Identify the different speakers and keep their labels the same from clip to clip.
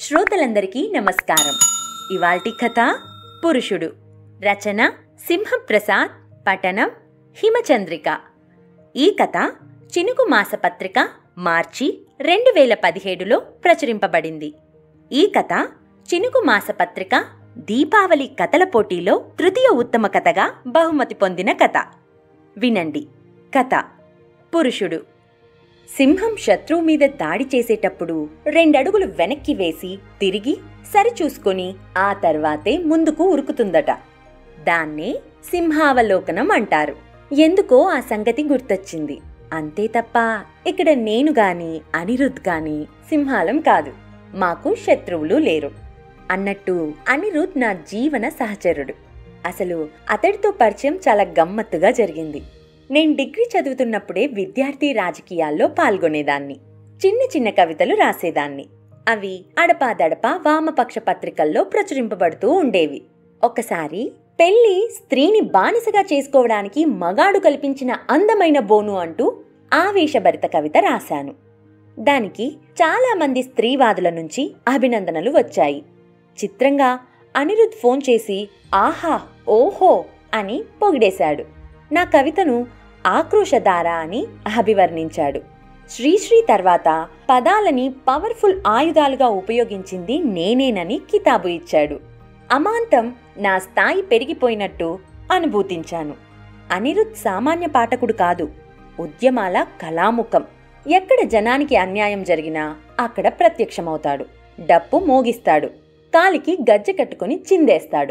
Speaker 1: శ్రోతలందరికీ నమస్కారం ఇవాల్టి కథ పురుషుడు రచన సింహప్రసాద్ పఠనం హిమచంద్రిక ఈ కథ చినుకు మాసపత్రిక మార్చి రెండు వేల పదిహేడులో ప్రచురింపబడింది ఈ కథ చినుకు మాసపత్రిక దీపావళి కథల పోటీలో తృతీయ ఉత్తమ కథగా బహుమతి పొందిన కథ వినండి కథ పురుషుడు సింహం శత్రువు మీద దాడి చేసేటప్పుడు రెండడుగులు వెనక్కి వేసి తిరిగి సరిచూసుకొని ఆ తర్వాతే ముందుకు ఉరుకుతుందట దాన్నే సింహావలోకనం అంటారు ఎందుకో ఆ సంగతి గుర్తొచ్చింది అంతే తప్ప ఇక్కడ నేను గాని అనిరుద్ గాని సింహాలం కాదు మాకు శత్రువులు లేరు అన్నట్టు అనిరుద్ నా జీవన సహచరుడు అసలు అతడితో పరిచయం చాలా గమ్మత్తుగా జరిగింది నేను డిగ్రీ చదువుతున్నప్పుడే విద్యార్థి రాజకీయాల్లో పాల్గొనేదాన్ని చిన్న చిన్న కవితలు రాసేదాన్ని అవి అడపాదడపా వామపక్ష పత్రికల్లో ప్రచురింపబడుతూ ఉండేవి ఒకసారి పెళ్లి స్త్రీని బానిసగా చేసుకోవడానికి మగాడు కల్పించిన అందమైన బోను అంటూ ఆవేశభరిత కవిత రాశాను దానికి చాలా మంది స్త్రీవాదుల నుంచి అభినందనలు వచ్చాయి చిత్రంగా అనిరుద్ ఫోన్ చేసి ఆహా ఓహో అని పొగిడేశాడు నా కవితను ఆక్రోశధార అని అభివర్ణించాడు శ్రీశ్రీ తర్వాత పదాలని పవర్ఫుల్ ఆయుధాలుగా ఉపయోగించింది నేనేనని కితాబు ఇచ్చాడు అమాంతం నా స్థాయి పెరిగిపోయినట్టు అనుభూతించాను అనిరుద్ సామాన్య పాఠకుడు కాదు ఉద్యమాల కళాముఖం ఎక్కడ జనానికి అన్యాయం జరిగినా అక్కడ ప్రత్యక్షమవుతాడు డప్పు మోగిస్తాడు కాలికి గజ్జె కట్టుకుని చిందేస్తాడు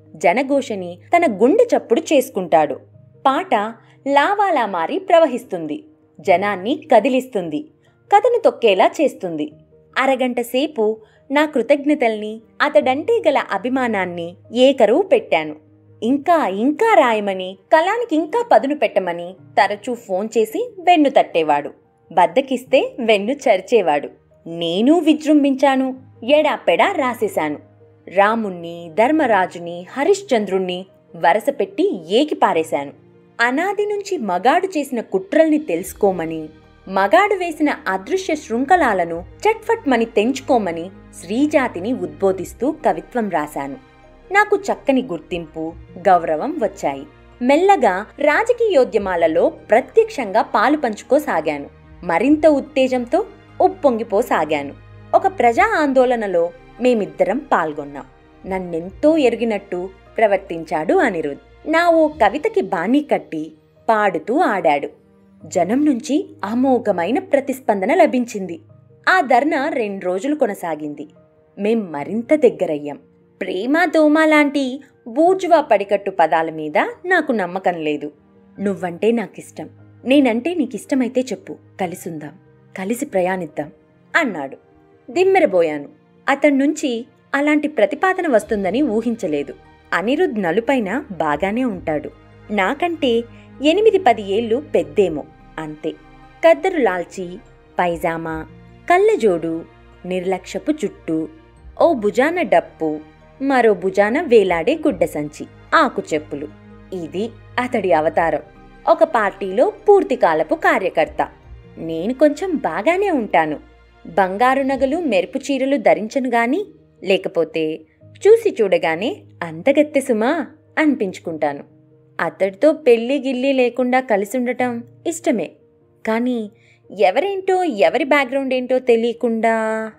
Speaker 1: జనఘోషని తన గుండె చప్పుడు చేసుకుంటాడు పాట లావాలా మారి ప్రవహిస్తుంది జనాన్ని కదిలిస్తుంది కథను తొక్కేలా చేస్తుంది అరగంట సేపు నా కృతజ్ఞతల్ని అతడంటే గల అభిమానాన్ని ఏకరువు పెట్టాను ఇంకా ఇంకా రాయమని కళానికి ఇంకా పదును పెట్టమని తరచూ ఫోన్ చేసి వెన్ను తట్టేవాడు బద్దకిస్తే వెన్ను చరిచేవాడు నేను విజృంభించాను ఎడాపెడా రాసేశాను రాముణ్ణి ధర్మరాజుని హరిశ్చంద్రుణ్ణి వరస పెట్టి ఏకి పారేశాను అనాది నుంచి మగాడు చేసిన కుట్రల్ని తెలుసుకోమని మగాడు వేసిన అదృశ్య శృంఖలాలను చట్ఫట్మని తెంచుకోమని శ్రీజాతిని ఉద్బోధిస్తూ కవిత్వం రాశాను నాకు చక్కని గుర్తింపు గౌరవం వచ్చాయి మెల్లగా రాజకీయోద్యమాలలో ప్రత్యక్షంగా పాలు పంచుకోసాగాను మరింత ఉత్తేజంతో ఉప్పొంగిపోసాగాను ఒక ప్రజా ఆందోళనలో మేమిద్దరం పాల్గొన్నాం నన్నెంతో ఎరిగినట్టు ప్రవర్తించాడు అనిరుద్ నా ఓ కవితకి బాణీ కట్టి పాడుతూ ఆడాడు జనం నుంచి అమోఘమైన ప్రతిస్పందన లభించింది ఆ ధర్నా రెండు రోజులు కొనసాగింది మేం మరింత దగ్గరయ్యాం ప్రేమ దోమ లాంటి బూర్జువా పడికట్టు పదాల మీద నాకు నమ్మకం లేదు నువ్వంటే నాకిష్టం నేనంటే నీకిష్టమైతే చెప్పు కలిసుందాం కలిసి ప్రయాణిద్దాం అన్నాడు దిమ్మెరబోయాను అతడి నుంచి అలాంటి ప్రతిపాదన వస్తుందని ఊహించలేదు అనిరుద్ నలుపైన బాగానే ఉంటాడు నాకంటే ఎనిమిది పది ఏళ్ళు పెద్దేమో అంతే కద్దరు లాల్చి పైజామా కళ్ళజోడు నిర్లక్ష్యపు జుట్టు ఓ భుజాన డప్పు మరో భుజాన వేలాడే గుడ్డ సంచి ఆకు చెప్పులు ఇది అతడి అవతారం ఒక పార్టీలో పూర్తికాలపు కార్యకర్త నేను కొంచెం బాగానే ఉంటాను బంగారు నగలు మెరుపు చీరలు ధరించను గాని లేకపోతే చూసి చూడగానే అంతగత్తె సుమా అనిపించుకుంటాను అతడితో పెళ్లి గిల్లి లేకుండా కలిసి ఉండటం ఇష్టమే కానీ ఎవరేంటో ఎవరి బ్యాక్గ్రౌండ్ ఏంటో తెలియకుండా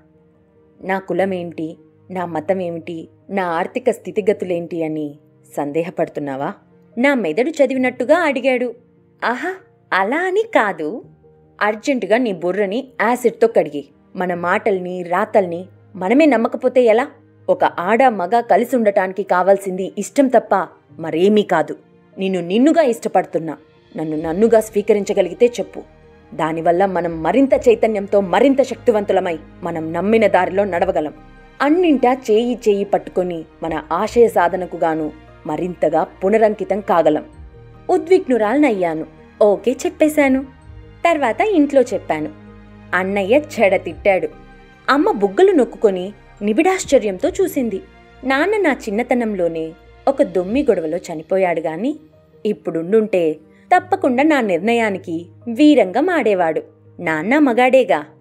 Speaker 1: నా కులమేంటి నా మతం ఏమిటి నా ఆర్థిక స్థితిగతులేంటి అని సందేహపడుతున్నావా నా మెదడు చదివినట్టుగా అడిగాడు ఆహా అలా అని కాదు అర్జెంటుగా నీ బుర్రని యాసిడ్తో కడిగి మన మాటల్ని రాతల్ని మనమే నమ్మకపోతే ఎలా ఒక ఆడ మగ కలిసి ఉండటానికి కావాల్సింది ఇష్టం తప్ప మరేమీ కాదు నిన్ను నిన్నుగా ఇష్టపడుతున్నా నన్ను నన్నుగా స్వీకరించగలిగితే చెప్పు దానివల్ల మనం మరింత చైతన్యంతో మరింత శక్తివంతులమై మనం నమ్మిన దారిలో నడవగలం అన్నింటా చేయి చేయి పట్టుకొని మన ఆశయ సాధనకు గాను మరింతగా పునరంకితం కాగలం ఉద్విగ్నురాలనయ్యాను ఓకే చెప్పేశాను తర్వాత ఇంట్లో చెప్పాను అన్నయ్య చెడ తిట్టాడు అమ్మ బుగ్గలు నొక్కుకొని నిబిడాశ్చర్యంతో చూసింది నాన్న నా చిన్నతనంలోనే ఒక దొమ్మి గొడవలో చనిపోయాడు గాని ఇప్పుడుండుంటే తప్పకుండా నా నిర్ణయానికి వీరంగా మాడేవాడు నాన్న మగాడేగా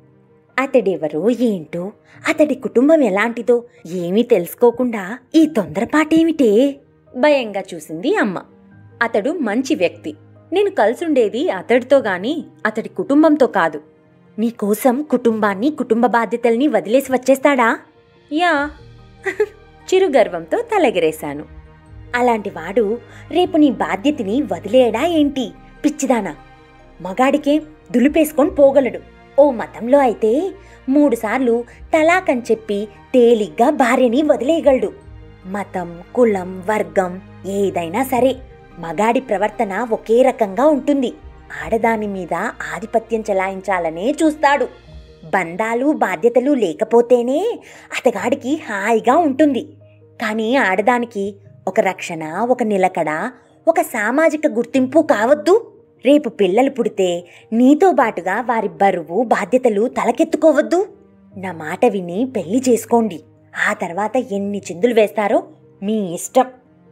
Speaker 1: అతడెవరో ఏంటో అతడి కుటుంబం ఎలాంటిదో ఏమీ తెలుసుకోకుండా ఈ తొందరపాటేమిటే భయంగా చూసింది అమ్మ అతడు మంచి వ్యక్తి నేను కలిసుండేది అతడితో గాని అతడి కుటుంబంతో కాదు నీకోసం కుటుంబాన్ని కుటుంబ బాధ్యతల్ని వదిలేసి వచ్చేస్తాడా యా చిరుగర్వంతో తలెగరేశాను అలాంటి వాడు రేపు నీ బాధ్యతని వదిలేయడా ఏంటి పిచ్చిదానా మగాడికే దులిపేసుకొని పోగలడు ఓ మతంలో అయితే మూడుసార్లు తలాకని చెప్పి తేలిగ్గా భార్యని వదిలేయగలడు మతం కులం వర్గం ఏదైనా సరే మగాడి ప్రవర్తన ఒకే రకంగా ఉంటుంది ఆడదాని మీద ఆధిపత్యం చెలాయించాలనే చూస్తాడు బంధాలు బాధ్యతలు లేకపోతేనే అతగాడికి హాయిగా ఉంటుంది కానీ ఆడదానికి ఒక రక్షణ ఒక నిలకడ ఒక సామాజిక గుర్తింపు కావద్దు రేపు పిల్లలు పుడితే నీతో బాటుగా వారి బరువు బాధ్యతలు తలకెత్తుకోవద్దు నా మాట విని పెళ్లి చేసుకోండి ఆ తర్వాత ఎన్ని చిందులు వేస్తారో మీ ఇష్టం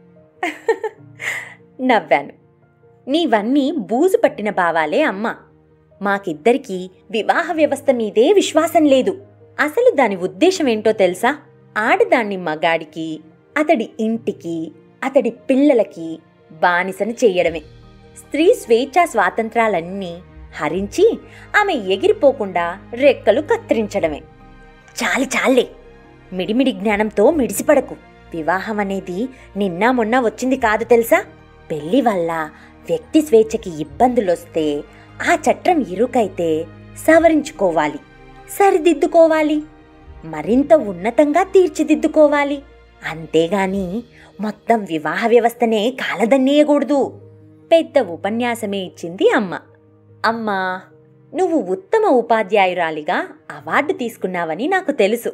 Speaker 1: నవ్వాను నీవన్నీ బూజు పట్టిన భావాలే అమ్మా మాకిద్దరికీ వివాహ వ్యవస్థ మీదే విశ్వాసం లేదు అసలు దాని ఉద్దేశం ఏంటో తెలుసా ఆడదాన్ని మగాడికి అతడి ఇంటికి అతడి పిల్లలకి బానిసని చెయ్యడమే స్త్రీ స్వేచ్ఛా స్వాతంత్రాలన్నీ హరించి ఆమె ఎగిరిపోకుండా రెక్కలు కత్తిరించడమే చాలి చాలే మిడిమిడి జ్ఞానంతో మిడిసిపడకు వివాహం అనేది నిన్న మొన్న వచ్చింది కాదు తెలుసా పెళ్లి వల్ల వ్యక్తి స్వేచ్ఛకి ఇబ్బందులొస్తే ఆ చట్టం ఇరుకైతే సవరించుకోవాలి సరిదిద్దుకోవాలి మరింత ఉన్నతంగా తీర్చిదిద్దుకోవాలి అంతేగాని మొత్తం వివాహ వ్యవస్థనే కాలదన్నేయకూడదు పెద్ద ఉపన్యాసమే ఇచ్చింది అమ్మ అమ్మా నువ్వు ఉత్తమ ఉపాధ్యాయురాలిగా అవార్డు తీసుకున్నావని నాకు తెలుసు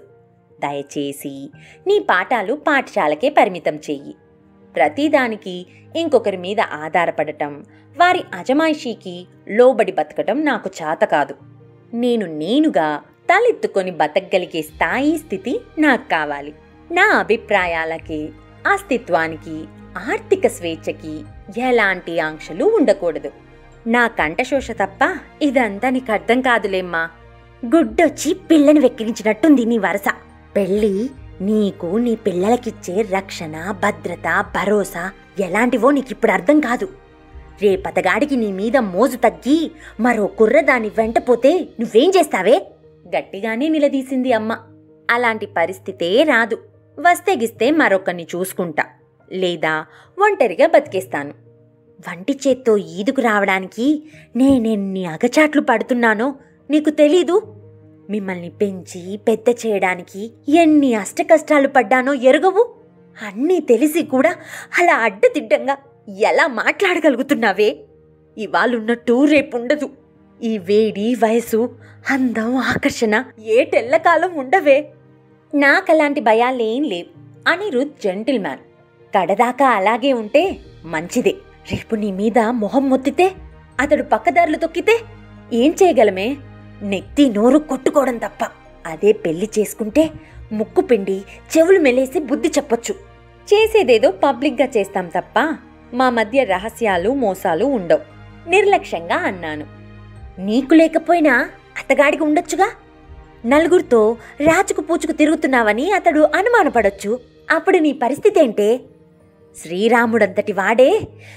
Speaker 1: దయచేసి నీ పాఠాలు పాఠశాలకే పరిమితం చెయ్యి ప్రతిదానికి ఇంకొకరి మీద ఆధారపడటం వారి అజమాయిషీకి లోబడి బతకటం నాకు చేత కాదు నేను నేనుగా తలెత్తుకొని బతకగలిగే స్థాయి స్థితి నాకు కావాలి నా అభిప్రాయాలకి అస్తిత్వానికి ఆర్థిక స్వేచ్ఛకి ఎలాంటి ఆంక్షలు ఉండకూడదు నా కంఠశోష తప్ప ఇదంతా నీకు అర్థం కాదులేమ్మా గుడ్డొచ్చి పిల్లని వెక్కిరించినట్టుంది నీ వరస పెళ్ళి నీకు నీ పిల్లలకిచ్చే రక్షణ భద్రత భరోసా ఎలాంటివో నీకిప్పుడు అర్థం కాదు రేపతగాడికి నీ మీద మోజు తగ్గి మరో కుర్రదాన్ని వెంటపోతే నువ్వేం చేస్తావే గట్టిగానే నిలదీసింది అమ్మ అలాంటి పరిస్థితే రాదు వస్తెగిస్తే మరొకరిని చూసుకుంటా లేదా ఒంటరిగా బతికేస్తాను వంటి చేత్తో ఈదుకు రావడానికి నేనెన్ని అగచాట్లు పడుతున్నానో నీకు తెలీదు మిమ్మల్ని పెంచి పెద్ద చేయడానికి ఎన్ని అష్టకష్టాలు పడ్డానో ఎరగవు అన్నీ తెలిసి కూడా అలా అడ్డదిడ్డంగా ఎలా మాట్లాడగలుగుతున్నావే ఇవాళున్నట్టు రేపుండదు ఈ వేడి వయసు అందం ఆకర్షణ ఏటెల్లకాలం ఉండవే నాకలాంటి భయాలేం లేవు అనిరుద్ జెంటిల్మ్యాన్ కడదాకా అలాగే ఉంటే మంచిదే రేపు నీ మీద మొహం మొత్తితే అతడు పక్కదారులు తొక్కితే ఏం చేయగలమే నెత్తి నోరు కొట్టుకోవడం తప్ప అదే పెళ్లి చేసుకుంటే ముక్కు పిండి చెవులు మెలేసి బుద్ధి చెప్పొచ్చు చేసేదేదో పబ్లిక్గా చేస్తాం తప్ప మా మధ్య రహస్యాలు మోసాలు ఉండవు నిర్లక్ష్యంగా అన్నాను నీకు లేకపోయినా అతగాడికి ఉండొచ్చుగా నలుగురితో రాచుకు పూచుకు తిరుగుతున్నావని అతడు అనుమానపడొచ్చు అప్పుడు నీ పరిస్థితి ఏంటే శ్రీరాముడంతటి వాడే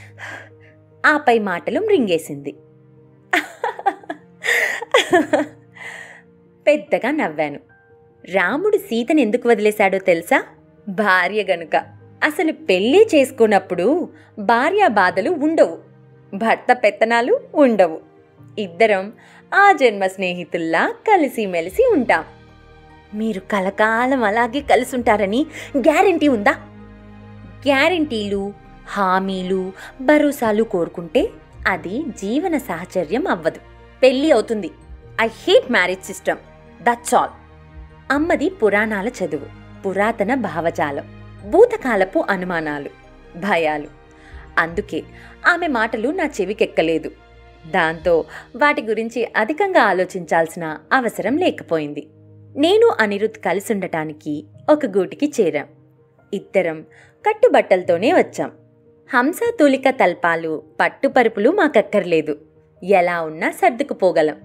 Speaker 1: ఆపై మాటలు మృంగేసింది పెద్దగా నవ్వాను రాముడు సీతను ఎందుకు వదిలేశాడో తెలుసా భార్య గనుక అసలు పెళ్ళి చేసుకున్నప్పుడు భార్య బాధలు ఉండవు భర్త పెత్తనాలు ఉండవు ఇద్దరం ఆ జన్మ స్నేహితుల్లా కలిసిమెలిసి ఉంటాం మీరు కలకాలం అలాగే కలిసి ఉంటారని గ్యారంటీ ఉందా గ్యారంటీలు హామీలు భరోసాలు కోరుకుంటే అది జీవన సాహచర్యం అవ్వదు పెళ్ళి అవుతుంది I hate marriage system that's all అమ్మది పురాణాల చదువు పురాతన భావజాలం భూతకాలపు అనుమానాలు భయాలు అందుకే ఆమె మాటలు నా చెవికెక్కలేదు దాంతో వాటి గురించి అధికంగా ఆలోచించాల్సిన అవసరం లేకపోయింది నేను అనిరుద్ కలిసుండటానికి ఒక గూటికి చేరాం ఇద్దరం కట్టుబట్టలతోనే వచ్చాం హంస తూలిక తల్పాలు పట్టుపరుపులు మాకక్కర్లేదు ఎలా ఉన్నా సర్దుకుపోగలం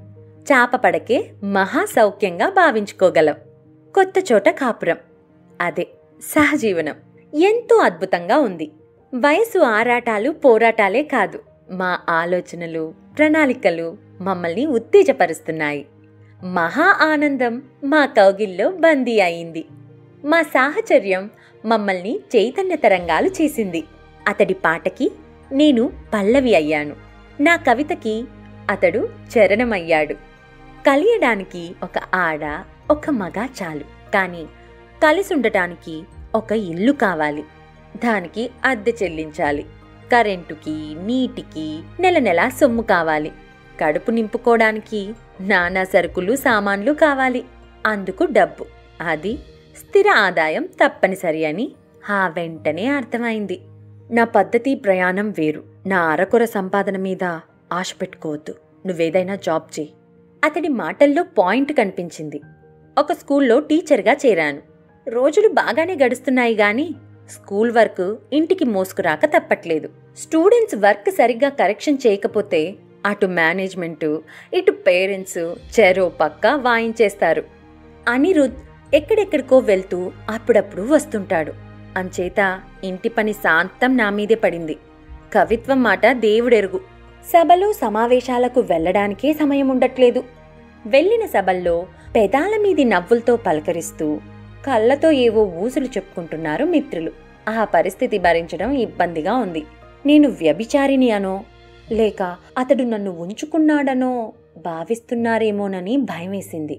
Speaker 1: చాప పడకే మహా సౌఖ్యంగా భావించుకోగలం కొత్త చోట కాపురం అదే సహజీవనం ఎంతో అద్భుతంగా ఉంది వయసు ఆరాటాలు పోరాటాలే కాదు మా ఆలోచనలు ప్రణాళికలు మమ్మల్ని ఉత్తేజపరుస్తున్నాయి మహా ఆనందం మా కౌగిల్లో బందీ అయింది మా సాహచర్యం మమ్మల్ని చైతన్య తరంగాలు చేసింది అతడి పాటకి నేను పల్లవి అయ్యాను నా కవితకి అతడు చరణమయ్యాడు కలియడానికి ఒక ఆడ ఒక మగ చాలు కానీ కలిసి ఉండటానికి ఒక ఇల్లు కావాలి దానికి అద్దె చెల్లించాలి కరెంటుకి నీటికి నెల నెల సొమ్ము కావాలి కడుపు నింపుకోవడానికి నానా సరుకులు సామాన్లు కావాలి అందుకు డబ్బు అది స్థిర ఆదాయం తప్పనిసరి అని ఆ వెంటనే అర్థమైంది నా పద్ధతి ప్రయాణం వేరు నా అరకొర సంపాదన మీద ఆశ పెట్టుకోవద్దు నువ్వేదైనా జాబ్ చేయి అతడి మాటల్లో పాయింట్ కనిపించింది ఒక స్కూల్లో టీచర్గా చేరాను రోజులు బాగానే గడుస్తున్నాయి గాని స్కూల్ వర్క్ ఇంటికి మోసుకురాక తప్పట్లేదు స్టూడెంట్స్ వర్క్ సరిగ్గా కరెక్షన్ చేయకపోతే అటు మేనేజ్మెంటు ఇటు పేరెంట్స్ చెరో పక్క వాయించేస్తారు అనిరుద్ ఎక్కడెక్కడికో వెళ్తూ అప్పుడప్పుడు వస్తుంటాడు అంచేత ఇంటి పని శాంతం నా మీదే పడింది కవిత్వం మాట దేవుడెరుగు సభలు సమావేశాలకు వెళ్ళడానికే సమయం ఉండట్లేదు వెళ్ళిన సభల్లో పెదాల మీది నవ్వులతో పలకరిస్తూ కళ్ళతో ఏవో ఊసులు చెప్పుకుంటున్నారు మిత్రులు ఆ పరిస్థితి భరించడం ఇబ్బందిగా ఉంది నేను వ్యభిచారిని అనో లేక అతడు నన్ను ఉంచుకున్నాడనో భావిస్తున్నారేమోనని భయమేసింది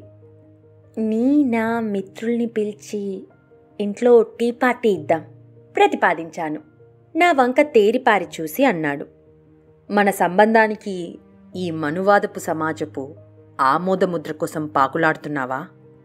Speaker 1: నీ నా మిత్రుల్ని పిలిచి ఇంట్లో టీ పార్టీ ఇద్దాం ప్రతిపాదించాను నా వంక తేరిపారి చూసి అన్నాడు మన సంబంధానికి ఈ మనువాదపు సమాజపు ఆమోదముద్ర కోసం పాకులాడుతున్నావా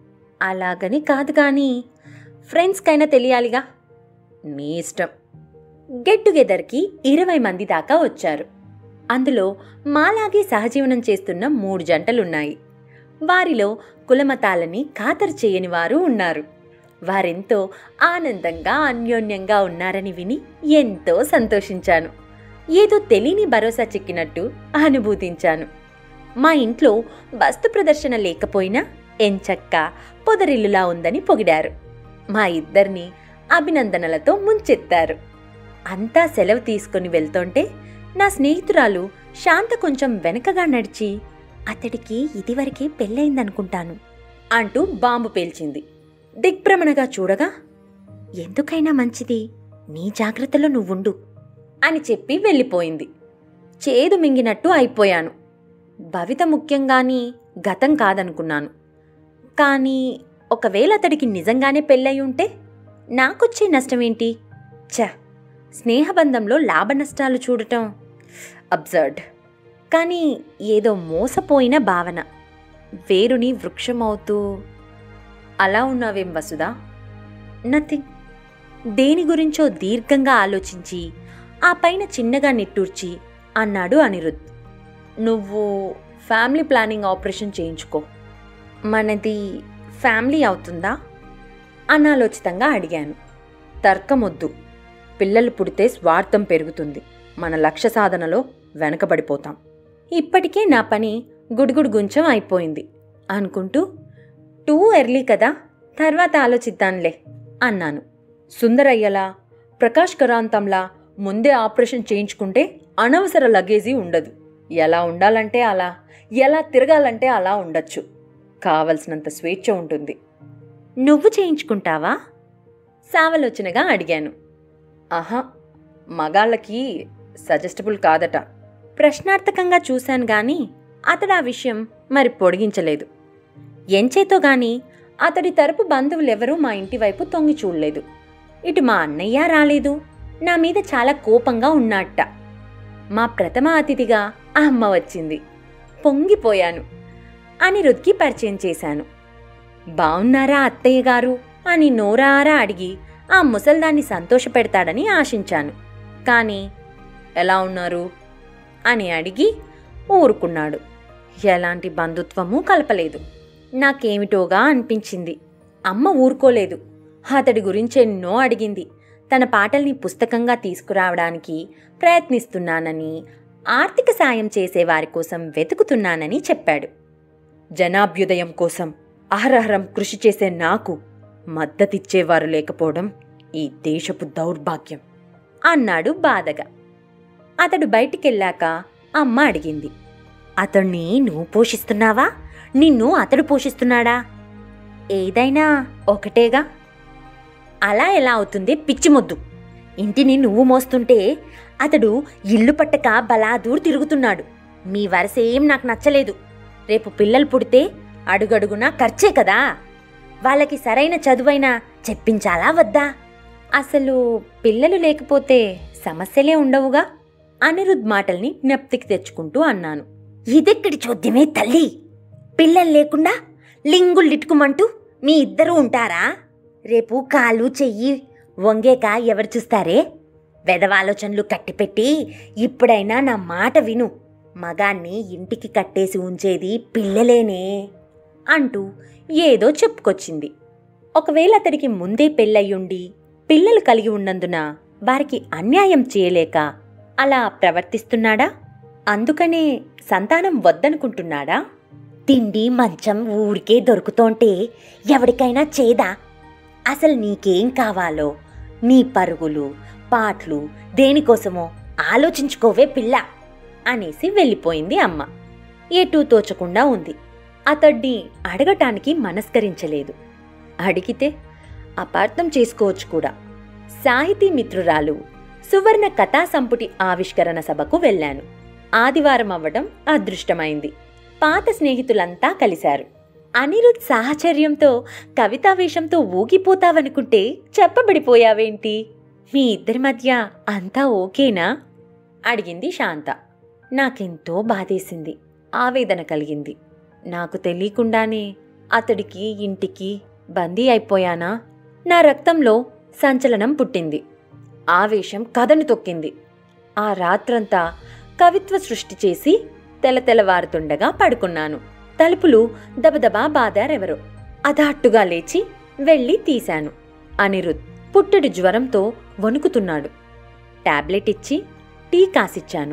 Speaker 1: అలాగని కాదు కానీ ఫ్రెండ్స్కైనా తెలియాలిగా నీ ఇష్టం గెట్ టుగెదర్కి ఇరవై మంది దాకా వచ్చారు అందులో మాలాగే సహజీవనం చేస్తున్న మూడు జంటలున్నాయి వారిలో కులమతాలని ఖాతరు చేయని వారు ఉన్నారు వారెంతో ఆనందంగా అన్యోన్యంగా ఉన్నారని విని ఎంతో సంతోషించాను ఏదో తెలియని భరోసా చిక్కినట్టు అనుభూతించాను మా ఇంట్లో వస్తు ప్రదర్శన లేకపోయినా ఎంచక్క పొదరిల్లులా ఉందని పొగిడారు మా ఇద్దరిని అభినందనలతో ముంచెత్తారు అంతా సెలవు తీసుకుని వెళ్తుంటే నా స్నేహితురాలు శాంత కొంచెం వెనకగా నడిచి అతడికి ఇదివరకే పెళ్ళయిందనుకుంటాను అంటూ బాంబు పేల్చింది దిగ్భ్రమణగా చూడగా ఎందుకైనా మంచిది నీ జాగ్రత్తలో నువ్వుండు అని చెప్పి వెళ్ళిపోయింది చేదు మింగినట్టు అయిపోయాను భవిత ముఖ్యంగాని గతం కాదనుకున్నాను కానీ ఒకవేళ అతడికి నిజంగానే పెళ్ళయి ఉంటే నాకొచ్చే నష్టమేంటి ఛ స్నేహబంధంలో లాభ నష్టాలు చూడటం అబ్జర్డ్ కానీ ఏదో మోసపోయిన భావన వేరుని వృక్షమవుతూ అలా ఉన్నావేం వసుదా నథింగ్ దేని గురించో దీర్ఘంగా ఆలోచించి ఆ పైన చిన్నగా నిట్టూర్చి అన్నాడు అనిరుద్ నువ్వు ఫ్యామిలీ ప్లానింగ్ ఆపరేషన్ చేయించుకో మనది ఫ్యామిలీ అవుతుందా అనాలోచితంగా అడిగాను తర్కమొద్దు పిల్లలు పుడితే స్వార్థం పెరుగుతుంది మన లక్ష్య సాధనలో వెనకబడిపోతాం ఇప్పటికే నా పని గుడుగుడు గుంచం అయిపోయింది అనుకుంటూ టూ ఎర్లీ కదా తర్వాత ఆలోచిద్దాంలే అన్నాను సుందరయ్యలా ప్రకాష్ కరాంతంలా ముందే ఆపరేషన్ చేయించుకుంటే అనవసర లగేజీ ఉండదు ఎలా ఉండాలంటే అలా ఎలా తిరగాలంటే అలా ఉండొచ్చు కావలసినంత స్వేచ్ఛ ఉంటుంది నువ్వు చేయించుకుంటావా సావలోచనగా అడిగాను ఆహా మగాళ్ళకి సజెస్టబుల్ కాదట ప్రశ్నార్థకంగా చూశాను గాని అతడు ఆ విషయం మరి పొడిగించలేదు ఎంచేతో గాని అతడి తరపు బంధువులెవరూ మా ఇంటి వైపు తొంగి చూడలేదు ఇటు మా అన్నయ్య రాలేదు నా మీద చాలా కోపంగా ఉన్నట్ట మా ప్రథమ అతిథిగా ఆ అమ్మ వచ్చింది పొంగిపోయాను అనిరుద్కి పరిచయం చేశాను బావున్నారా అత్తయ్య గారు అని నోరారా అడిగి ఆ ముసల్దాన్ని సంతోషపెడతాడని ఆశించాను కానీ ఎలా ఉన్నారు అని అడిగి ఊరుకున్నాడు ఎలాంటి బంధుత్వము కలపలేదు నాకేమిటోగా అనిపించింది అమ్మ ఊరుకోలేదు అతడి గురించి ఎన్నో అడిగింది తన పాటల్ని పుస్తకంగా తీసుకురావడానికి ప్రయత్నిస్తున్నానని ఆర్థిక సాయం చేసే వారి కోసం వెతుకుతున్నానని చెప్పాడు జనాభ్యుదయం కోసం అహరహరం కృషి చేసే నాకు మద్దతిచ్చేవారు లేకపోవడం ఈ దేశపు దౌర్భాగ్యం అన్నాడు బాధగా అతడు బయటికెళ్ళాక అమ్మ అడిగింది అతన్ని నువ్వు పోషిస్తున్నావా నిన్ను అతడు పోషిస్తున్నాడా ఏదైనా ఒకటేగా అలా ఎలా అవుతుంది పిచ్చిమొద్దు ఇంటిని నువ్వు మోస్తుంటే అతడు ఇల్లు పట్టక బలాదూర్ తిరుగుతున్నాడు మీ వరసేం నాకు నచ్చలేదు రేపు పిల్లలు పుడితే అడుగడుగునా ఖర్చే కదా వాళ్ళకి సరైన చదువైనా చెప్పించాలా వద్దా అసలు పిల్లలు లేకపోతే సమస్యలే ఉండవుగా అనిరుద్ మాటల్ని జ్ఞప్తికి తెచ్చుకుంటూ అన్నాను ఇదెక్కడి చోద్యమే తల్లి పిల్లలు లేకుండా లింగులిట్టుకుమంటూ మీ ఇద్దరూ ఉంటారా రేపు కాలు చెయ్యి వంగేక ఎవరు చూస్తారే వెదవాలోచనలు కట్టిపెట్టి ఇప్పుడైనా నా మాట విను మగాన్ని ఇంటికి కట్టేసి ఉంచేది పిల్లలేనే అంటూ ఏదో చెప్పుకొచ్చింది ఒకవేళ అతడికి ముందే పెళ్ళయ్యుండి పిల్లలు కలిగి ఉన్నందున వారికి అన్యాయం చేయలేక అలా ప్రవర్తిస్తున్నాడా అందుకనే సంతానం వద్దనుకుంటున్నాడా తిండి మంచం ఊరికే దొరుకుతోంటే ఎవరికైనా చేదా అసలు నీకేం కావాలో నీ పరుగులు పాటలు దేనికోసమో ఆలోచించుకోవే పిల్ల అనేసి వెళ్ళిపోయింది అమ్మ ఎటూ తోచకుండా ఉంది అతడ్ని అడగటానికి మనస్కరించలేదు అడిగితే అపార్థం చేసుకోవచ్చు కూడా సాహితీ మిత్రురాలు సువర్ణ కథా సంపుటి ఆవిష్కరణ సభకు వెళ్ళాను ఆదివారం అవ్వడం అదృష్టమైంది పాత స్నేహితులంతా కలిశారు అనిరుద్ సాహచర్యంతో కవితావేశంతో ఊగిపోతావనుకుంటే చెప్పబడిపోయావేంటి మీ ఇద్దరి మధ్య అంతా ఓకేనా అడిగింది శాంత నాకెంతో బాధేసింది ఆవేదన కలిగింది నాకు తెలియకుండానే అతడికి ఇంటికి బందీ అయిపోయానా నా రక్తంలో సంచలనం పుట్టింది ఆవేశం కథను తొక్కింది ఆ రాత్రంతా కవిత్వ సృష్టి చేసి తెలతెలవారుతుండగా పడుకున్నాను తలుపులు దబదబా బాదారెవరో అదాట్టుగా లేచి వెళ్ళి తీశాను అనిరుద్ పుట్టెడు జ్వరంతో వణుకుతున్నాడు టాబ్లెట్ ఇచ్చి టీ కాసిచ్చాను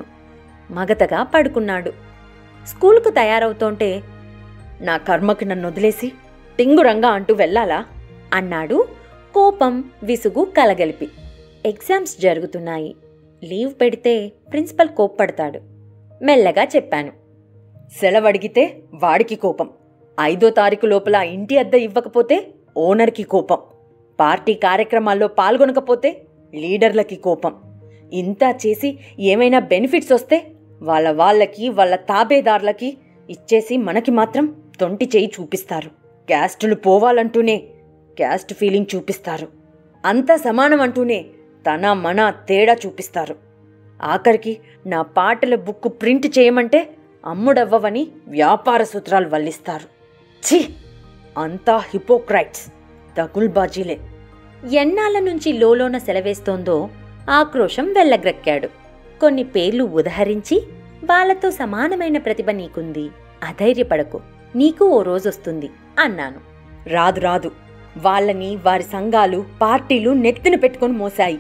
Speaker 1: మగతగా పడుకున్నాడు స్కూలుకు తయారవుతోంటే నా కర్మకి నన్ను వదిలేసి టింగురంగా అంటూ వెళ్ళాలా అన్నాడు కోపం విసుగు కలగలిపి ఎగ్జామ్స్ జరుగుతున్నాయి లీవ్ పెడితే ప్రిన్సిపల్ కోప్పడతాడు మెల్లగా చెప్పాను సెలవడిగితే వాడికి కోపం ఐదో తారీఖు లోపల ఇంటి అద్దె ఇవ్వకపోతే ఓనర్కి కోపం పార్టీ కార్యక్రమాల్లో పాల్గొనకపోతే లీడర్లకి కోపం ఇంతా చేసి ఏమైనా బెనిఫిట్స్ వస్తే వాళ్ళ వాళ్ళకి వాళ్ళ తాబేదార్లకి ఇచ్చేసి మనకి మాత్రం తొంటి చేయి చూపిస్తారు క్యాస్టులు పోవాలంటూనే క్యాస్ట్ ఫీలింగ్ చూపిస్తారు అంతా సమానం అంటూనే తన మన తేడా చూపిస్తారు ఆఖరికి నా పాటల బుక్ ప్రింట్ చేయమంటే అమ్ముడవ్వవని వ్యాపార సూత్రాలు వల్లిస్తారు ఛీ అంతా హిపోక్రైట్స్ దగుల్బాజీలే ఎన్నాళ్ళ నుంచి లోలోన సెలవేస్తోందో ఆక్రోశం వెళ్ళగ్రక్కాడు కొన్ని పేర్లు ఉదహరించి వాళ్ళతో సమానమైన ప్రతిభ నీకుంది అధైర్యపడకు నీకు ఓ రోజొస్తుంది అన్నాను రాదు రాదు వాళ్ళని వారి సంఘాలు పార్టీలు నెత్తిన పెట్టుకొని మోసాయి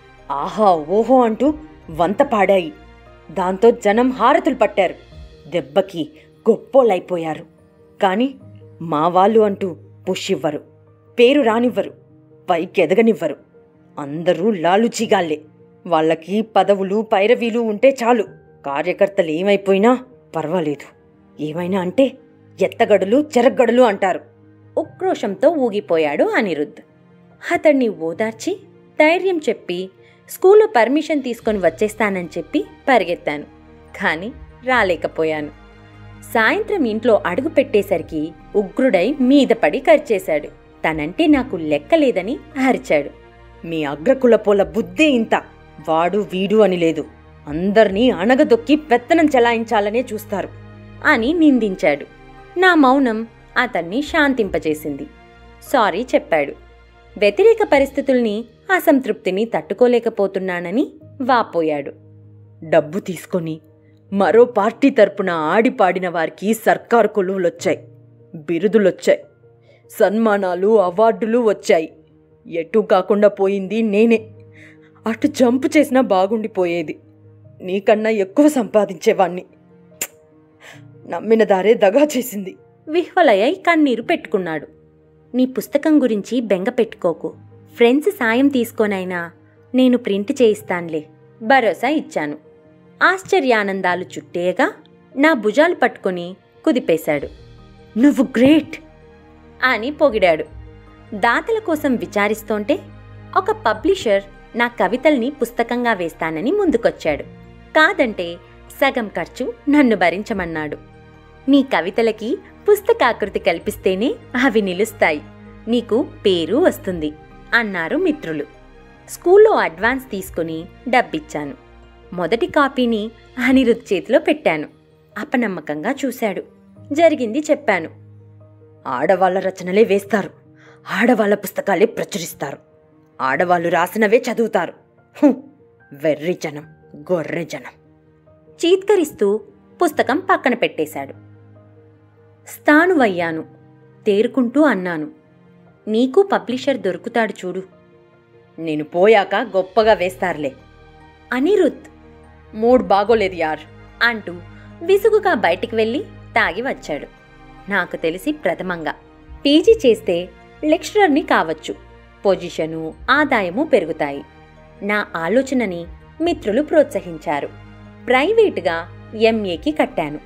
Speaker 1: ఆహా ఓహో అంటూ వంత పాడాయి దాంతో జనం హారతులు పట్టారు దెబ్బకి గొప్పోలైపోయారు కాని మా వాళ్ళు అంటూ పుష్ ఇవ్వరు పేరు రానివ్వరు పైకి ఎదగనివ్వరు అందరూ లాలుచీగాళ్లే వాళ్ళకి పదవులు పైరవీలు ఉంటే చాలు కార్యకర్తలు ఏమైపోయినా పర్వాలేదు ఏమైనా అంటే ఎత్తగడులు చెరగడులు అంటారు ఉక్రోషంతో ఊగిపోయాడు అనిరుద్ధ్ అతన్ని ఓదార్చి ధైర్యం చెప్పి స్కూల్లో పర్మిషన్ తీసుకొని వచ్చేస్తానని చెప్పి పరిగెత్తాను కానీ రాలేకపోయాను సాయంత్రం ఇంట్లో అడుగు పెట్టేసరికి ఉగ్రుడై మీద పడి కరిచేశాడు తనంటే నాకు లెక్కలేదని అరిచాడు మీ అగ్రకులపోల బుద్ధే ఇంత వాడు వీడు అని లేదు అందర్నీ అణగదొక్కి పెత్తనం చెలాయించాలనే చూస్తారు అని నిందించాడు నా మౌనం అతన్ని శాంతింపజేసింది సారీ చెప్పాడు వ్యతిరేక పరిస్థితుల్ని అసంతృప్తిని తట్టుకోలేకపోతున్నానని వాపోయాడు డబ్బు తీసుకొని మరో పార్టీ తరపున ఆడిపాడిన వారికి సర్కారు కొలువులొచ్చాయి బిరుదులొచ్చాయి సన్మానాలు అవార్డులు వచ్చాయి ఎటు కాకుండా పోయింది నేనే అటు జంపు చేసినా బాగుండిపోయేది నీకన్నా ఎక్కువ సంపాదించేవాణ్ణి నమ్మిన దారే దగా చేసింది విహ్వలయ్య కన్నీరు పెట్టుకున్నాడు నీ పుస్తకం గురించి బెంగ పెట్టుకోకు ఫ్రెండ్స్ సాయం తీసుకోనైనా నేను ప్రింట్ చేయిస్తాన్లే భరోసా ఇచ్చాను ఆశ్చర్యానందాలు చుట్టేయగా నా భుజాలు పట్టుకొని కుదిపేశాడు నువ్వు గ్రేట్ అని పొగిడాడు దాతల కోసం విచారిస్తోంటే ఒక పబ్లిషర్ నా కవితల్ని పుస్తకంగా వేస్తానని ముందుకొచ్చాడు కాదంటే సగం ఖర్చు నన్ను భరించమన్నాడు నీ కవితలకి పుస్తకాకృతి కల్పిస్తేనే అవి నిలుస్తాయి నీకు పేరు వస్తుంది అన్నారు మిత్రులు స్కూల్లో అడ్వాన్స్ తీసుకుని డబ్బిచ్చాను మొదటి కాపీని అనిరుద్ చేతిలో పెట్టాను అపనమ్మకంగా చూశాడు జరిగింది చెప్పాను ఆడవాళ్ల రచనలే వేస్తారు ఆడవాళ్ల పుస్తకాలే ప్రచురిస్తారు ఆడవాళ్ళు రాసినవే చదువుతారు హు, వెర్రి జనం గొర్రె జనం చీత్కరిస్తూ పుస్తకం పక్కన పెట్టేశాడు స్థానువయ్యాను తేరుకుంటూ అన్నాను నీకు పబ్లిషర్ దొరుకుతాడు చూడు నేను పోయాక గొప్పగా వేస్తారులే అనిరుత్ మూడ్ బాగోలేదు యార్ అంటూ విసుగుగా బయటికి వెళ్ళి తాగి వచ్చాడు నాకు తెలిసి ప్రథమంగా పీజీ చేస్తే లెక్చరర్ని కావచ్చు పొజిషను ఆదాయము పెరుగుతాయి నా ఆలోచనని మిత్రులు ప్రోత్సహించారు ప్రైవేటుగా ఎంఏకి కట్టాను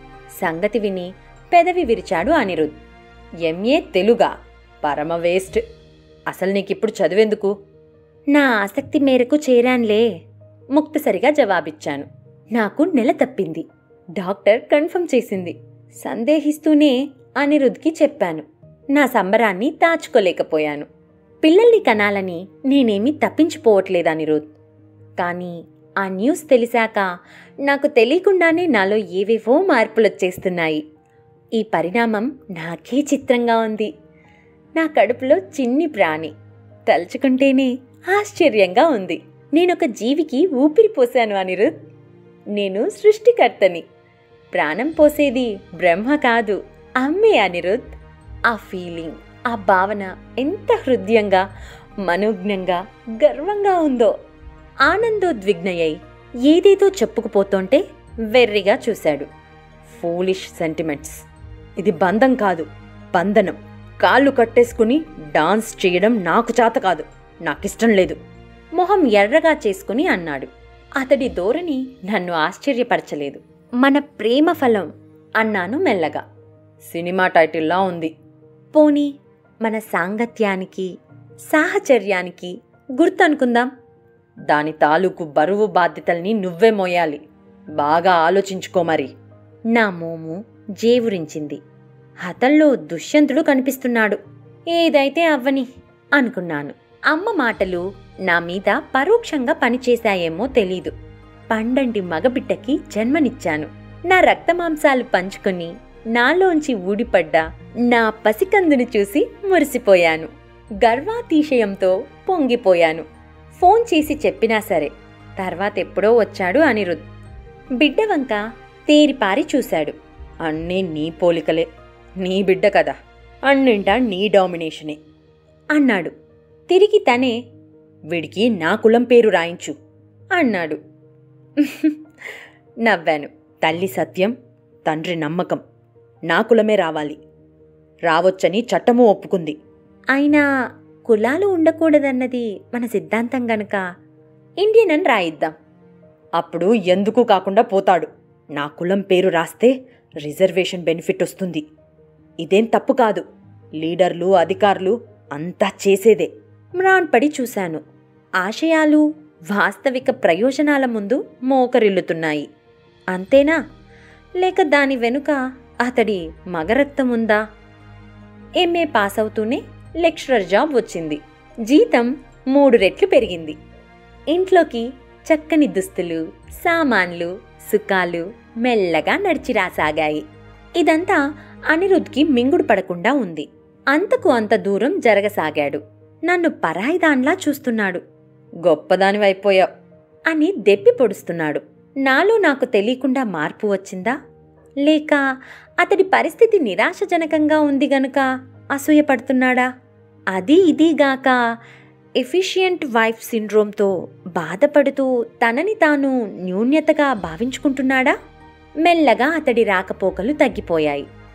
Speaker 1: సంగతి విని పెదవి విరిచాడు అనిరుద్ ఎంఏ తెలుగా పరమ వేస్ట్ అసలు నీకిప్పుడు చదివేందుకు నా ఆసక్తి మేరకు చేరాన్లే ముక్తసరిగా జవాబిచ్చాను నాకు నెల తప్పింది డాక్టర్ కన్ఫర్మ్ చేసింది సందేహిస్తూనే అనిరుద్కి చెప్పాను నా సంబరాన్ని దాచుకోలేకపోయాను పిల్లల్ని కనాలని నేనేమీ తప్పించిపోవట్లేదు అనిరుద్ కానీ ఆ న్యూస్ తెలిసాక నాకు తెలియకుండానే నాలో ఏవేవో మార్పులొచ్చేస్తున్నాయి ఈ పరిణామం నాకే చిత్రంగా ఉంది నా కడుపులో చిన్ని ప్రాణి తలుచుకుంటేనే ఆశ్చర్యంగా ఉంది నేనొక జీవికి ఊపిరి పోశాను అనిరుద్ నేను సృష్టికర్తని ప్రాణం పోసేది బ్రహ్మ కాదు అమ్మే అనిరుద్ ఆ ఫీలింగ్ ఆ భావన ఎంత హృదయంగా మనోజ్ఞంగా గర్వంగా ఉందో ఆనందోద్విగ్నయ్యై ఏదేదో చెప్పుకుపోతుంటే వెర్రిగా చూశాడు ఫూలిష్ సెంటిమెంట్స్ ఇది బంధం కాదు బంధనం కాళ్ళు కట్టేసుకుని డాన్స్ చేయడం నాకు చేత కాదు నాకిష్టం లేదు మొహం ఎర్రగా చేసుకుని అన్నాడు అతడి ధోరణి నన్ను ఆశ్చర్యపరచలేదు మన ప్రేమ ఫలం అన్నాను మెల్లగా సినిమా టైటిల్లా ఉంది పోనీ మన సాంగత్యానికి సాహచర్యానికి గుర్తనుకుందాం దాని తాలూకు బరువు బాధ్యతల్ని నువ్వే మోయాలి బాగా ఆలోచించుకో మరి నా మోము జేవురించింది అతల్లో దుష్యంతుడు కనిపిస్తున్నాడు ఏదైతే అవ్వని అనుకున్నాను అమ్మ మాటలు నా మీద పరోక్షంగా పనిచేశాయేమో తెలీదు పండంటి మగబిడ్డకి జన్మనిచ్చాను నా రక్తమాంసాలు పంచుకొని నాలోంచి ఊడిపడ్డ నా పసికందుని చూసి మురిసిపోయాను గర్వాతిశయంతో పొంగిపోయాను ఫోన్ చేసి చెప్పినా సరే తర్వాత ఎప్పుడో వచ్చాడు అనిరుద్ బిడ్డ వంక తేరిపారి చూశాడు అన్నీ నీ పోలికలే నీ బిడ్డ కదా అన్నింటా నీ డామినేషనే అన్నాడు తిరిగి తనే వీడికి నా కులం పేరు రాయించు అన్నాడు నవ్వాను తల్లి సత్యం తండ్రి నమ్మకం నా కులమే రావాలి రావచ్చని చట్టము ఒప్పుకుంది అయినా కులాలు ఉండకూడదన్నది మన సిద్ధాంతం గనుక ఇండియన్ అని రాయిద్దాం అప్పుడు ఎందుకు కాకుండా పోతాడు నా కులం పేరు రాస్తే రిజర్వేషన్ బెనిఫిట్ వస్తుంది ఇదేం తప్పు కాదు లీడర్లు అధికారులు అంతా చేసేదే మ్రాన్పడి చూశాను ఆశయాలు వాస్తవిక ప్రయోజనాల ముందు మోకరిల్లుతున్నాయి అంతేనా లేక దాని వెనుక అతడి మగరక్తం ఉందా ఎంఏ పాస్ అవుతూనే లెక్చరర్ జాబ్ వచ్చింది జీతం మూడు రెట్లు పెరిగింది ఇంట్లోకి చక్కని దుస్తులు సామాన్లు సుఖాలు మెల్లగా నడిచి రాసాగాయి ఇదంతా అనిరుద్ధ్కి మింగుడు పడకుండా ఉంది అంతకు అంత దూరం జరగసాగాడు నన్ను పరాయిదాన్లా చూస్తున్నాడు గొప్పదానివైపోయావు అని దెప్పి పొడుస్తున్నాడు నాలో నాకు తెలియకుండా మార్పు వచ్చిందా లేక అతడి పరిస్థితి నిరాశజనకంగా ఉంది గనుక అసూయపడుతున్నాడా అది ఇదిగాక ఎఫిషియంట్ వైఫ్ సిండ్రోమ్తో బాధపడుతూ తనని తాను న్యూన్యతగా భావించుకుంటున్నాడా మెల్లగా అతడి రాకపోకలు తగ్గిపోయాయి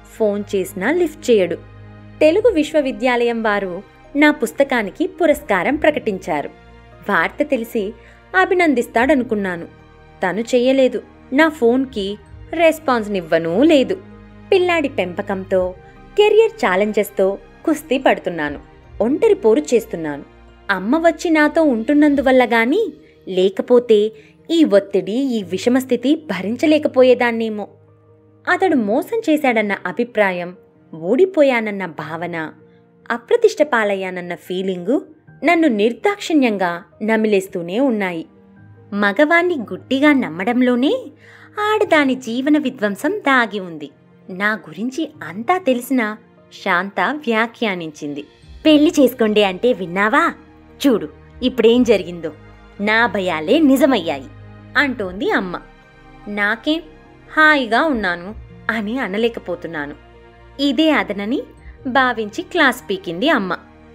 Speaker 1: ఫోన్ చేసినా లిఫ్ట్ చేయడు తెలుగు విశ్వవిద్యాలయం వారు నా పుస్తకానికి పురస్కారం ప్రకటించారు వార్త తెలిసి అభినందిస్తాడనుకున్నాను తను చెయ్యలేదు నా ఫోన్కి రెస్పాన్స్నివ్వనూ లేదు పిల్లాడి పెంపకంతో కెరియర్ ఛాలెంజెస్తో కుస్తీ పడుతున్నాను ఒంటరి పోరు చేస్తున్నాను అమ్మ వచ్చి నాతో ఉంటున్నందువల్ల గాని లేకపోతే ఈ ఒత్తిడి ఈ విషమస్థితి భరించలేకపోయేదాన్నేమో అతడు మోసం చేశాడన్న అభిప్రాయం ఓడిపోయానన్న భావన అప్రతిష్ట పాలయ్యానన్న ఫీలింగు నన్ను నిర్దాక్షిణ్యంగా నమిలేస్తూనే ఉన్నాయి మగవాణ్ణి గుడ్డిగా నమ్మడంలోనే ఆడదాని జీవన విధ్వంసం దాగి ఉంది నా గురించి అంతా తెలిసిన శాంత వ్యాఖ్యానించింది పెళ్లి చేసుకోండి అంటే విన్నావా చూడు ఇప్పుడేం జరిగిందో నా భయాలే నిజమయ్యాయి అంటోంది అమ్మ నాకేం హాయిగా ఉన్నాను అని అనలేకపోతున్నాను ఇదే అదనని భావించి క్లాస్ పీకింది అమ్మ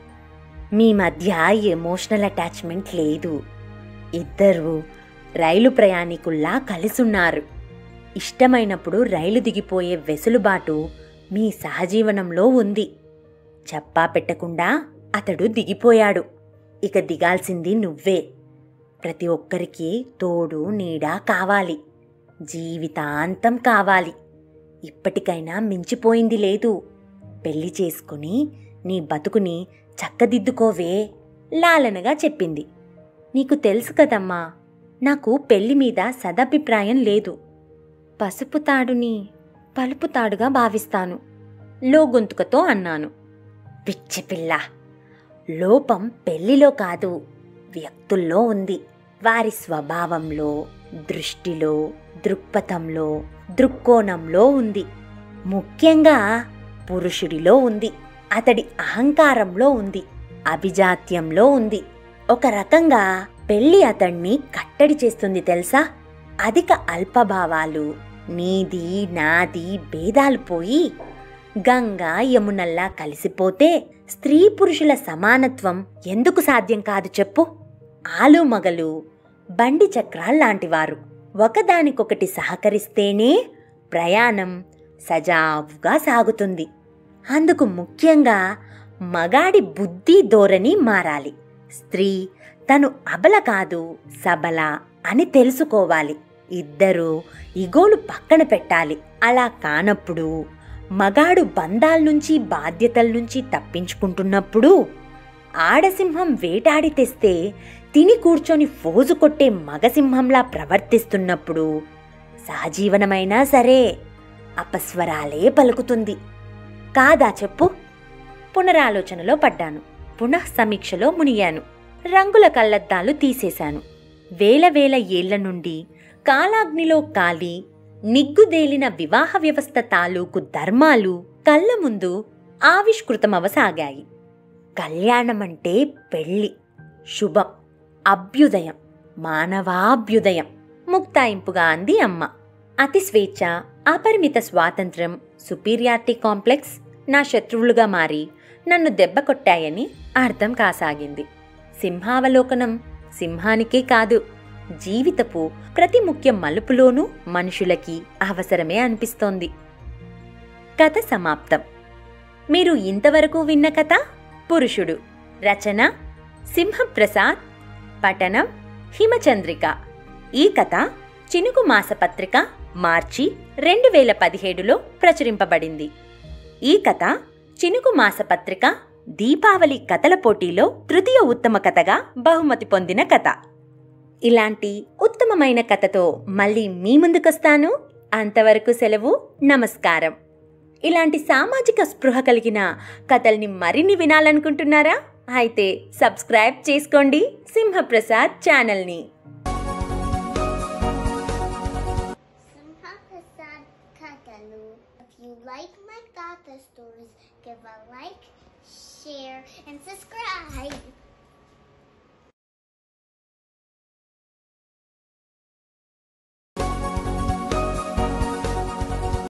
Speaker 1: మీ మధ్య ఎమోషనల్ అటాచ్మెంట్ లేదు ఇద్దరు రైలు ప్రయాణికుల్లా కలిసున్నారు ఇష్టమైనప్పుడు రైలు దిగిపోయే వెసులుబాటు మీ సహజీవనంలో ఉంది చెప్పా పెట్టకుండా అతడు దిగిపోయాడు ఇక దిగాల్సింది నువ్వే ప్రతి ఒక్కరికి తోడు నీడ కావాలి జీవితాంతం కావాలి ఇప్పటికైనా మించిపోయింది లేదు పెళ్లి చేసుకుని నీ బతుకుని చక్కదిద్దుకోవే లాలనగా చెప్పింది నీకు తెలుసు కదమ్మా నాకు పెళ్లి మీద సదభిప్రాయం లేదు పసుపు తాడుని పలుపు తాడుగా భావిస్తాను లోగొంతుకతో అన్నాను పిచ్చి పిల్ల లోపం పెళ్లిలో కాదు వ్యక్తుల్లో ఉంది వారి స్వభావంలో దృష్టిలో దృక్పథంలో దృక్కోణంలో ఉంది ముఖ్యంగా పురుషుడిలో ఉంది అతడి అహంకారంలో ఉంది అభిజాత్యంలో ఉంది ఒక రకంగా పెళ్లి అతణ్ణి కట్టడి చేస్తుంది తెలుసా అధిక అల్పభావాలు నీది నాది భేదాలు పోయి గంగా యమునల్లా కలిసిపోతే స్త్రీ పురుషుల సమానత్వం ఎందుకు సాధ్యం కాదు చెప్పు ఆలు మగలు బండి చక్రాల్లాంటివారు ఒకదానికొకటి సహకరిస్తేనే ప్రయాణం సజావుగా సాగుతుంది అందుకు ముఖ్యంగా మగాడి బుద్ధి ధోరణి మారాలి స్త్రీ తను అబల కాదు సబల అని తెలుసుకోవాలి ఇద్దరూ ఇగోలు పక్కన పెట్టాలి అలా కానప్పుడు మగాడు బంధాల నుంచి బాధ్యతల నుంచి తప్పించుకుంటున్నప్పుడు ఆడసింహం వేటాడి తెస్తే తిని కూర్చొని ఫోజు కొట్టే మగసింహంలా ప్రవర్తిస్తున్నప్పుడు సహజీవనమైనా సరే అపస్వరాలే పలుకుతుంది కాదా చెప్పు పునరాలోచనలో పడ్డాను పునః సమీక్షలో మునిగాను రంగుల కళ్ళద్దాలు తీసేశాను వేల వేల ఏళ్ల నుండి కాలాగ్నిలో కాలి నిగ్గుదేలిన వివాహ వ్యవస్థ తాలూకు ధర్మాలు కళ్ళ ముందు ఆవిష్కృతమవసాగాయి కళ్యాణమంటే పెళ్ళి శుభం అభ్యుదయం మానవాభ్యుదయం ముక్తాయింపుగా అంది అమ్మ అతి స్వేచ్ఛ అపరిమిత స్వాతంత్రం సుపీరియారిటీ కాంప్లెక్స్ నా శత్రువులుగా మారి నన్ను దెబ్బ కొట్టాయని అర్థం కాసాగింది సింహావలోకనం సింహానికే కాదు జీవితపు ప్రతి ముఖ్య మలుపులోనూ మనుషులకి అవసరమే అనిపిస్తోంది కథ సమాప్తం మీరు ఇంతవరకు విన్న కథ పురుషుడు రచన సింహప్రసాద్ పఠనం హిమచంద్రిక ఈ కథ చినుకు మాసపత్రిక మార్చి రెండు వేల పదిహేడులో ప్రచురింపబడింది ఈ కథ చినుకు మాసపత్రిక దీపావళి కథల పోటీలో తృతీయ ఉత్తమ కథగా బహుమతి పొందిన కథ ఇలాంటి ఉత్తమమైన కథతో మళ్ళీ మీ ముందుకొస్తాను అంతవరకు సెలవు నమస్కారం ఇలాంటి సామాజిక స్పృహ కలిగిన కథల్ని మరిన్ని వినాలనుకుంటున్నారా అయితే సబ్స్క్రైబ్ చేసుకోండి సింహప్రసాద్ ఛానల్ని
Speaker 2: Simha Prasad Katalu. If you like my Gata stories, give a like, share, and subscribe.